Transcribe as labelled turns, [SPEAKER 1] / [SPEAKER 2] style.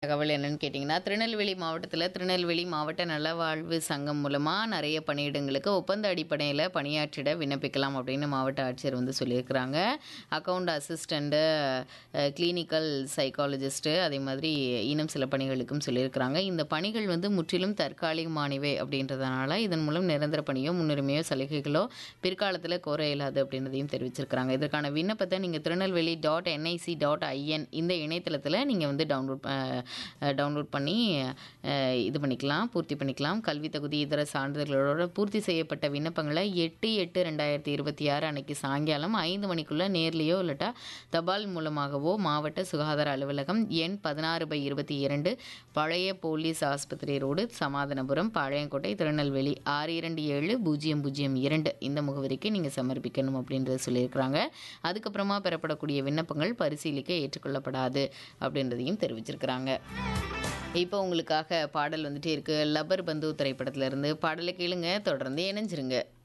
[SPEAKER 1] தகவல் என்னன்னு கேட்டிங்கன்னா திருநெல்வேலி மாவட்டத்தில் திருநெல்வேலி மாவட்ட நலவாழ்வு சங்கம் மூலமாக நிறைய பணியிடங்களுக்கு ஒப்பந்த அடிப்படையில் பணியாற்றிட விண்ணப்பிக்கலாம் அப்படின்னு மாவட்ட ஆட்சியர் வந்து சொல்லியிருக்கிறாங்க அக்கவுண்ட் அசிஸ்டண்ட்டு கிளினிக்கல் சைக்காலஜிஸ்ட்டு அதே மாதிரி இன்னும் சில பணிகளுக்கும் சொல்லியிருக்கிறாங்க இந்த பணிகள் வந்து முற்றிலும் தற்காலிகமானவை அப்படின்றதுனால இதன் மூலம் நிரந்தர பணியோ முன்னுரிமையோ சலுகைகளோ பிற்காலத்தில் கோர இயலாது அப்படின்றதையும் தெரிவிச்சிருக்கிறாங்க இதற்கான விண்ணப்பத்தை நீங்கள் Tirunelveli dot NIC dot IN இந்த இணையதளத்தில் நீங்கள் வந்து டவுன்லோட் டவுன்லோட் பண்ணி அஹ், இது பண்ணிக்கலாம் பூர்த்தி பண்ணிக்கலாம் கல்வி தகுதி இதர சான்றிதழ்களோட பூர்த்தி செய்யப்பட்ட விண்ணப்பங்களை எட்டு எட்டு ரெண்டாயிரத்தி இருபத்தி ஆறு அன்னைக்கு சாயங்காலம் ஐந்து மணிக்குள்ளே நேர்லேயோ இல்லாட்டா தபால் மூலமாகவோ மாவட்ட சுகாதார அலுவலகம் எண் பதினாறு பை இருபத்தி இரண்டு பழைய போலீஸ் ஆஸ்பத்திரி ரோடு சமாதானபுரம் பாளையங்கோட்டை திருநெல்வேலி ஆறு இரண்டு ஏழு பூஜ்ஜியம் பூஜ்ஜியம் இரண்டு இந்த முகவரிக்கு நீங்கள் சமர்ப்பிக்கணும் அப்படின்றத சொல்லியிருக்கிறாங்க அதுக்கப்புறமா பெறப்படக்கூடிய விண்ணப்பங்கள் பரிசீலிக்க ஏற்றுக்கொள்ளப்படாது அப்படின்றதையும் தெரிவிச்சிருக்கிறாங்க இப்போ உங்களுக்காக பாடல் வந்துட்டே இருக்கு லப்பர் பந்து திரைப்படத்துல இருந்து பாடலை கேளுங்க தொடர்ந்து இணைஞ்சிருங்க